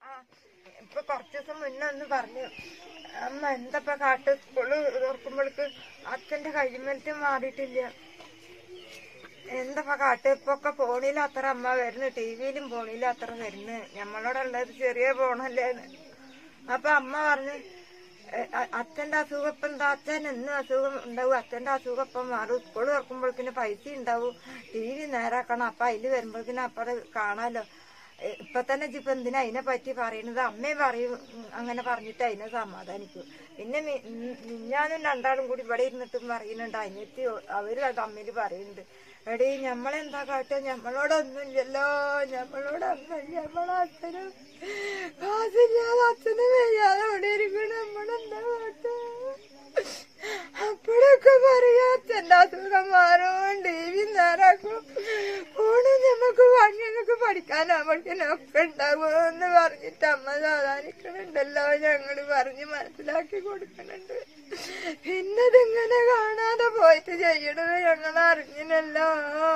ആ ഇപ്പൊ കുറച്ചു ദിവസം മുന്നേ ഒന്ന് പറഞ്ഞു അമ്മ എന്തപ്പ കാട്ട് സ്കൂള് തുറക്കുമ്പോൾക്ക് അച്ഛന്റെ കൈമലത്ത് മാറിയിട്ടില്ല എന്തപ്പ കാട്ട് ഇപ്പൊ ഒക്കെ ഫോണിൽ അത്ര അമ്മ വരുന്നു ടി വിയിലും ഫോണിലും അത്ര വരുന്നു ഞമ്മളോടുള്ളത് ചെറിയ ഫോണല്ലേന്ന് അപ്പൊ അമ്മ പറഞ്ഞു "എ, അ- അച്ഛന്റെ അസുഖം ഇപ്പൊ എന്താ അച്ഛൻ എന്നും അസുഖം ഉണ്ടാവും അച്ഛന്റെ അസുഖം ഇപ്പം മാറും സ്കൂൾ തുറക്കുമ്പോഴേക്കിന് പൈസ ഉണ്ടാവും ടി വി നേരാക്കണം അപ്പൊ അതില് വരുമ്പോഴേക്കിന് അപ്പഴ കാണാലോ എ, ഇപ്പൊ തന്നെ ഇപ്പൊ എന്തിനാ അതിനെ പറ്റി പറയുന്നത് അമ്മയും പറയും ഉം, അങ്ങനെ പറഞ്ഞിട്ട് അതിനെ സമാധാനിക്കും പിന്നെ മി- ഉം, മിഞ്ഞാന്നും രണ്ടാളും കൂടി ഇവിടെ ഇരുന്നിട്ടും പറയുന്നുണ്ട് അതിനെത്തി അവര് തമ്മിൽ പറയുന്നുണ്ട് എടീ ഞമ്മളെന്താ കാട്ടുക ഞമ്മളോടൊന്നുമില്ലല്ലോ ഞമ്മളോടൊന്നും ഞമ്മളെ അച്ഛനും കാശില്ലാതെ അച്ഛനും വയ്യാതെ ഇവിടെ ഇരിക്കണം നമ്മളെന്താ കാട്ടുക അപ്പോഴൊക്കെ പറയാ അച്ഛൻ്റെ അസുഖം മാറും ടി വി നേരാക്കും ഫോണ് ഞമ്മക്ക് വാങ്ങി ഞങ്ങൾക്ക് പഠിക്കാനാവുമ്പോഴേക്കൊക്കെ ഉണ്ടാവുമെന്ന് പറഞ്ഞിട്ട് അമ്മ സാധാരിക്കണുണ്ടല്ലോ ഞങ്ങള് പറഞ്ഞ് മനസ്സിലാക്കി കൊടുക്കണുണ്ട് പിന്നെ ഇതിങ്ങനെ കാണാതെ പോയിട്ട് ചെയ്യണത് ഞങ്ങൾ അറിഞ്ഞില്ലല്ലോ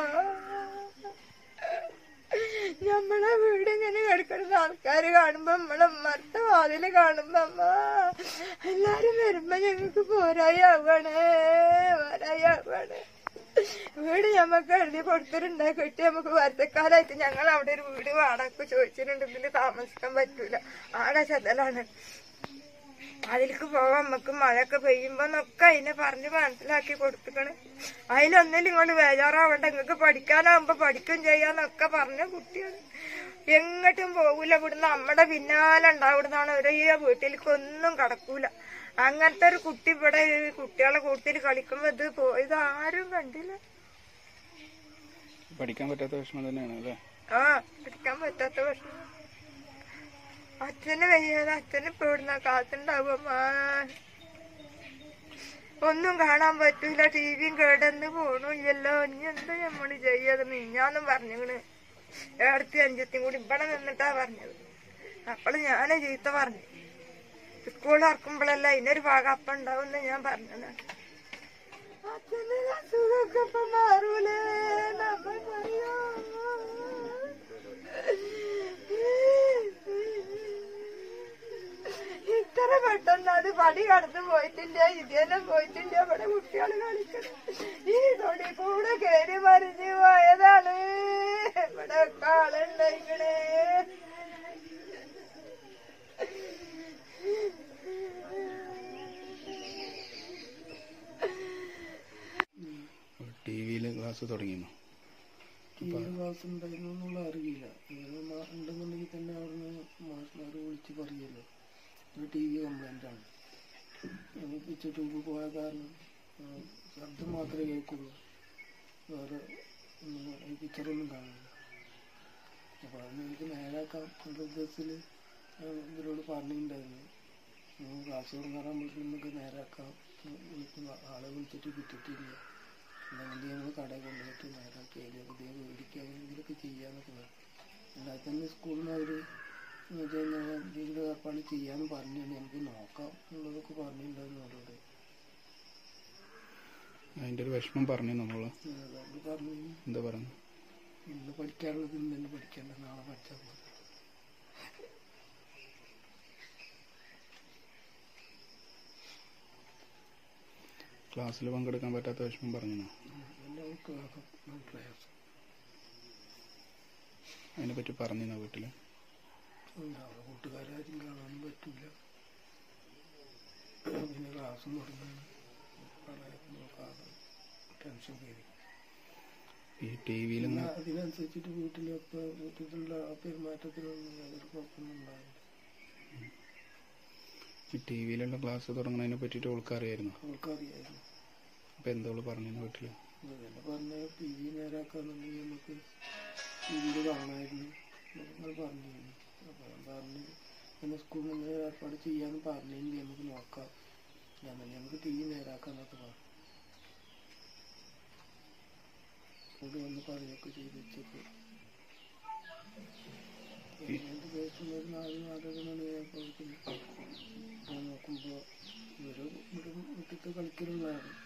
നമ്മളെ വീട് ഇങ്ങനെ കിടക്കുന്ന ആൾക്കാര് കാണുമ്പോ നമ്മളെ ഉമ്മർത്ത വാതില് കാണുമ്പോ അമ്മ എല്ലാരും വരുമ്പോ ഞങ്ങക്ക് പോരായി ആവുകയാണ് പോരായി ആവുകയാണ് വീട് ഞമ്മക്ക് എഴുതി കൊടുത്തിട്ടുണ്ട് കിട്ടി നമുക്ക് വർദ്ധക്കാലായിട്ട് ഞങ്ങൾ അവിടെ ഒരു വീട് വാടക ചോദിച്ചിട്ടുണ്ട് ഇതില് താമസിക്കാൻ പറ്റൂല ആകെ ചെതലാണ് അതിലേക്ക് പോവാൻ നമുക്ക് മഴയൊക്കെ പെയ്യുമ്പോ എന്നൊക്കെ അതിനെ പറഞ്ഞ് മനസ്സിലാക്കി കൊടുത്തിക്കണ് അതിലൊന്നിലും ഇങ്ങോട്ട് ബേജാറാവണ്ട നിങ്ങൾക്ക് പഠിക്കാനാവുമ്പോ പഠിക്കും ചെയ്യാന്നൊക്കെ പറഞ്ഞ കുട്ടിയാണ് എങ്ങോട്ടും പോകൂല ഇവിടുന്ന് നമ്മുടെ പിന്നാലെ ഉണ്ടാവിടുന്നാണ് ഒരേ വീട്ടിലേക്ക് ഒന്നും കടക്കൂല അങ്ങനത്തെ ഒരു കുട്ടി ഇവിടെ ഈ കുട്ടികളെ കൂട്ടത്തിൽ കളിക്കുമ്പോ ഇത് പോയത് ആരും കണ്ടില്ല പഠിക്കാൻ പറ്റാത്ത വിഷമം തന്നെയാണ് അല്ലേ ആ പഠിക്കാൻ പറ്റാത്ത പ്രശ്നം അച്ഛന് വയ്യാതെ അച്ഛന് ഇപ്പൊ ഇവിടുന്ന കാത്തുണ്ടാവും ഒന്നും കാണാൻ പറ്റൂല ടിവിയും കേടന്ന് പോണില്ലല്ലോ ഇനി എന്താ നമ്മള് ചെയ്യാതെ മിഞ്ഞാന്നും പറഞ്ഞിങ്ങനെ ഏടത്തി അഞ്ചത്തും കൂടി ഇവിടെ നിന്നിട്ടാ പറഞ്ഞത് അപ്പോൾ ഞാന് ചീത്ത പറഞ്ഞു സ്കൂൾ ഇറക്കുമ്പോഴല്ല ഇതിനൊരു ഭാഗം അപ്പം ഉണ്ടാവുമെന്ന് ഞാൻ പറഞ്ഞത് അച്ഛന് അസുഖമൊക്കെ ഇപ്പൊ മാറൂലേ നമ്മൾ പറയോ ഇത്ര പെട്ടെന്ന് അത് പടി കടന്നു പോയിട്ടില്ല ഇതേനെ പോയിട്ടില്ല ഇവിടെ കുട്ടികൾ കളിക്കണം ഈ തൊടി കൂടെ കയറി മറിഞ്ഞു പോയതാണ് ഇവിടെ കാളുണ്ടായിക്കണേ ടി വിയിൽ ക്ലാസ് തുടങ്ങിയിരുന്നു ടി വി ക്ലാസ് ഉണ്ടായിരുന്നു എന്നുള്ള അറിയില്ല അങ്ങനെ മാ- ഉണ്ടെന്നുണ്ടെങ്കിൽ തന്നെ അവിടുന്ന് മാഷ്മാർ വിളിച്ച് പറയുമല്ലോ ഒരു ടി വി കംപ്ലൈൻ്റ് ആണ് ഞങ്ങൾ പിച്ച ട്യൂബ് പോയ കാരണം ആ, ശബ്ദം മാത്രമേ കേൾക്കുള്ളൂ വേറെ ഒന്നും ഈ പിക്ചറൊന്നും കാണില്ല അപ്പോൾ അതിന് എനിക്ക് നേരാക്കാം എன்ற ഉദ്ദേശത്തിൽ ഇവരോട് പറഞ്ഞിട്ടുണ്ടായിരുന്നു നിങ്ങൾ ക്ലാസ് തുടങ്ങാറാകുമ്പോഴേക്കും നമുക്ക് നേരാക്കാം എന്ന് വിളിക്കുന്ന ആളെ വിളിച്ചിട്ട് കിട്ടിയിട്ടില്ല അല്ലെങ്കിൽ ഞങ്ങൾ കടയിൽ കൊണ്ടുപോയിട്ട് നേരാക്കി അതിൽ പുതിയ മേടിക്കുക എന്തെങ്കിലുമൊക്കെ ചെയ്യാന്നൊക്കെ പറഞ്ഞു അല്ലാതെ തന്നെ സ്കൂളിൽ നിന്ന് അവർ മറ്റേ എന്തെങ്കിലും ഏർപ്പാട് ചെയ്യാന്ന് പറഞ്ഞു നമുക്ക് നോക്കാം എന്നുള്ളതൊക്കെ പറഞ്ഞിട്ടുണ്ടായിരുന്നു അവരോട് അതിൻ്റെ ഒരു വിഷമം പറഞ്ഞു നമ്മൾ അവർ പറഞ്ഞു എന്താ പറഞ്ഞു ഇന്ന് പഠിക്കാനുള്ളത് ഇന്ന് തന്നെ പഠിക്കേണ്ട നാളെ പഠിച്ചാൽ മതി ക്ലാസ്സിൽ പങ്കെടുക്കാൻ പറ്റാത്ത വിഷമം പറഞ്ഞു പിന്നെ അവർക്ക് ആകെ പ്രയാസം അതിനെപ്പറ്റി പറഞ്ഞിരുന്നോ വീട്ടിൽ അവിടെ കൂട്ടുകാരും കാണാനും പറ്റൂല പിന്നെ ക്ലാസ്സും തുടങ്ങാൻ ആകെ ടെൻഷൻ കയറി ഈ ടി വിയിൽ പിന്നെ അതിനനുസരിച്ചിട്ട് വീട്ടിലൊക്കെ വീട്ടിലുള്ള ആ പെരുമാറ്റത്തിലൊന്നും യാതൊരു കുഴപ്പമൊന്നും ഉണ്ടാവില്ല ഈ ടി വിയിലുള്ള ക്ലാസ് തുടങ്ങുന്നതിനെ പറ്റിയിട്ട് അവൾക്ക് അറിയായിരുന്നു അവൾക്കറിയായിരുന്നു അപ്പം എന്താ അവള് പറഞ്ഞിരുന്നു വീട്ടിൽ അങ്ങനെ പറഞ്ഞ ടി വി നേരാക്കാന്നുണ്ടെങ്കിൽ നമുക്ക് ടി വിയിൽ കാണാമായിരുന്നു എന്നൊക്കെ പറഞ്ഞിരുന്നു അപ്പോൾ ഞാൻ പറഞ്ഞു പിന്നെ സ്കൂളിൽ നിന്ന് ഏർപ്പാട് ചെയ്യാന്ന് പറഞ്ഞെങ്കിൽ നമുക്ക് നോക്കാം ഞാൻ തന്നെ നമുക്ക് ടി വി നേരാക്കാന്നൊക്കെ പറഞ്ഞു ഇവിടെ വന്ന് പറയുകയൊക്കെ ചെയ്ത് വെച്ചപ്പോൾ ഏത് ദിവസം ഒരു നാല് നാലര മണിയായപ്പോഴേക്കും ഞാൻ നോക്കുമ്പോൾ ഇവര് ഇവിടെ മുറ്റത്ത് കളിക്കലുള്ളതാണ്